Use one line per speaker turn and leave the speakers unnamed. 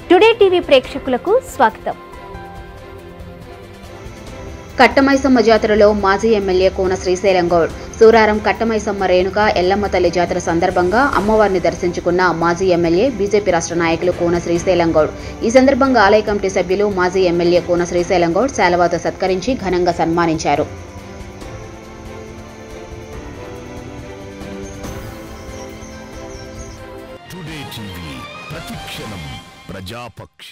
today TV ప్రేక్షకులకు స్వాగతం
కట్టమైసమ్మ జాతరలో మాజీ ఎమ్మెల్యే కోన శ్రీశైలం గౌడ్ సూరారం కట్టమైసమ్మ రేణుక ఎల్లమ్మ తల్లి జాతర సందర్భంగా అమ్మవారిని దర్శించుకున్న మాజీ ఎమ్మెల్యే బీజేపీ రాష్ట్ర నాయకులు కోన శ్రీశైలం గౌడ్ ఈ సందర్భంగా ఆలయ కమిటీ సభ్యులు మాజీ ఎమ్మెల్యే కోన శ్రీశైలం గౌడ్ శాలవాతో సత్కరించి ఘనంగా సన్మానించారు
టుడే టీవీ ప్రతిక్షణం ప్రజాపక్ష